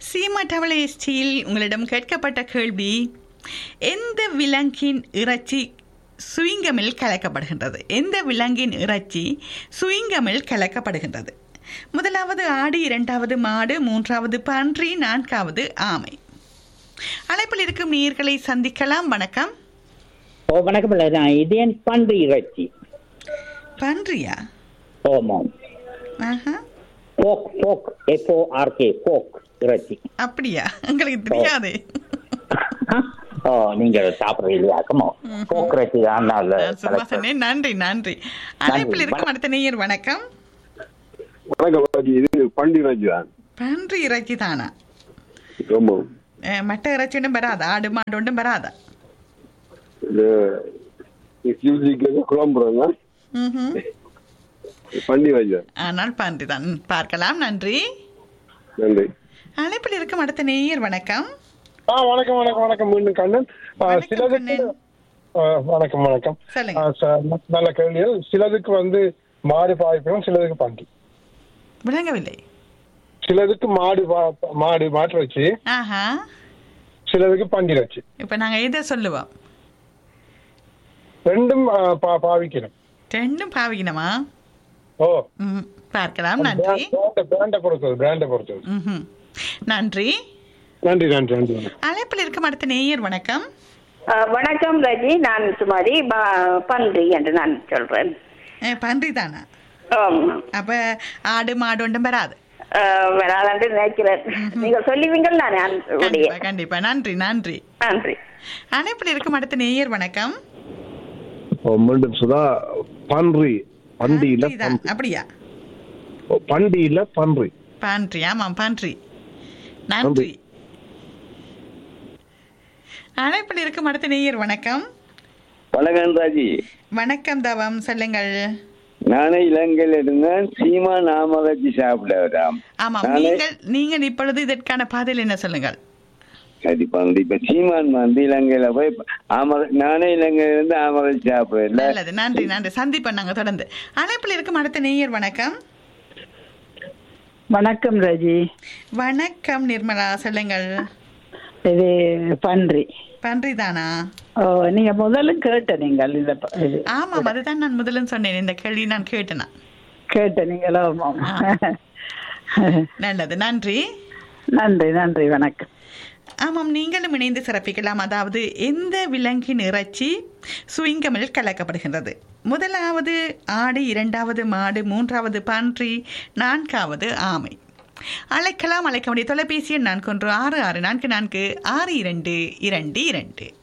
சீமா டவலை எஸ்டியில் உங்களிடம் கேட்கப்பட்ட கேள்வி எந்த விலங்கின் இறைச்சி சுயிங்கமில் கலக்கப்படுகின்றது எந்த விலங்கின் இறைச்சி சுயிங்கமில் கலக்கப்படுகின்றது முதலாவது ஆடு இரண்டாவது மாடு மூன்றாவது பன்றி நான்காவது ஆமை அழைப்பில் இருக்கும் நீர்களை சந்திக்கலாம் வணக்கம் ஓ வணக்கம் இல்லை நான் இது என் பன்றி இறைச்சி பன்றியா ஓமாம் ஆஹா போக் போக் எஃப்ஓ ஆர்கே போக் இறைச்சி அப்படியா உங்களுக்கு தெரியாது ஓ நீங்க சாப்பிடுறது இல்லையாக்கமோ போக் இறைச்சி தான் நல்ல நான் சும்மா சொன்னேன் நன்றி நன்றி அழைப்பில் இருக்கும் அடுத்த நேயர் வணக்கம் வணக்கம் ராஜி இது பண்டி ராஜி தான் பன்றி இறைச்சி தானா ஆமா அஹ், மட்ட இறைச்சி ஒன்றும் வராதா ஆடு மாடு ஒன்றும் வராதா இது கியூசிக்கு குழம்புறாங்க ம்ஹும். பண்டி ராஜி தான் ஆனால் பன்றி தான் ம், பார்க்கலாம் நன்றி நன்றி அழைப்பில் இருக்கும் அடுத்த நேயர் வணக்கம் ஆ வணக்கம் வணக்கம் வணக்கம் மீண்டும் கண்ணன் ஆ, வணக்கம் சிலதுக்கு கண்ணன். ஆ, வணக்கம் வணக்கம் சொல்லுங்க. ஆ, ச- நல்ல கேள்விகள் சிலதுக்கு வந்து மாடு பாய்ப்பிடும் சிலதுக்கு பன்றி விளங்கவில்லை சிலதுக்கு மாடு பா- மாடு மாட்டு வச்சு ஆஹா சிலதுக்கு பன்றி வச்சு இப்போ நாங்கள் எதை சொல்லுவோம் ரெண்டும் ஆ, பா- பாவிக்கணும் ரெண்டும் பாவிக்கணுமா ஓ ம் பார்க்கலாம் நன்றி பிராண்ட பொறுத்தது பிராண்ட பொறுத்தது ம்ஹும். நன்றி நன்றி நன்றி நன்றி வணக்கம். அழைப்பில் இருக்கும் அடுத்த நேயர் வணக்கம் ஆ, வணக்கம் ரஜி நான் சுமாரி ப- பன்றி என்று நான் சொல்றேன் அஹ், பன்றி தானா ஆம். அப்போ ஆடு மாடு ஒன்றும் வராது ஆ, வராதென்று நினைக்கிறேன் நீங்க சொல்லுவீங்கள் நான் உடைய கண்டிப்பா கண்டிப்பா நன்றி நன்றி நன்றி அழைப்பில் இருக்கும் அடுத்த நேயர் வணக்கம் மீண்டும் சுதா பன்றி பண்டியில பன்றி தான். அப்படியா பண்டியில பன்றி பன்றி ஆமாம் பன்றி நன்றி அழைப்பில் இருக்கும் அடுத்த நேயர் வணக்கம் வணக்கம் ராஜி வணக்கம் தவம் சொல்லுங்கள் நானே இலங்கையில் இருந்தேன் சீமா நாம வச்சு சாப்பிட வராம் ஆமாம் நானே- நீங்கள் நீங்கள் இப்பொழுது இதற்கான பதில் என்ன சொல்லுங்கள் கண்டிப்பா வந்து இப்ப சீமான் வந்து இலங்கையில போய் ஆமர நானே இலங்கையில இருந்து ஆமர சாப்பிடல நல்லது நன்றி நன்றி சந்திப்போம் நாங்கள் தொடர்ந்து அழைப்பில் இருக்கும் அடுத்த நேயர் வணக்கம் வணக்கம் ரஜி வணக்கம் நிர்மலா சொல்லுங்கள் இது பன்றி பன்றி தானா ஓ நீங்க முதல்ல கேட்ட நீங்கள் இந்த ப- இது ஆமாம் அதுதான் நான் முதல்ல சொன்னேன் இந்த கேள்வி நான் கேட்டேனா கேட்ட நீங்களோ நல்லது நன்றி நன்றி நன்றி வணக்கம் ஆமாம் நீங்களும் இணைந்து சிறப்பிக்கலாம் அதாவது எந்த விலங்கின் இறைச்சி சுவிங்கமில் கலக்கப்படுகின்றது முதலாவது ஆடு இரண்டாவது மாடு மூன்றாவது பன்றி நான்காவது ஆமை அழைக்கலாம் அழைக்க வேண்டிய தொலைபேசி எண் நான்கு ஒன்று ஆறு ஆறு நான்கு நான்கு ஆறு இரண்டு இரண்டு இரண்டு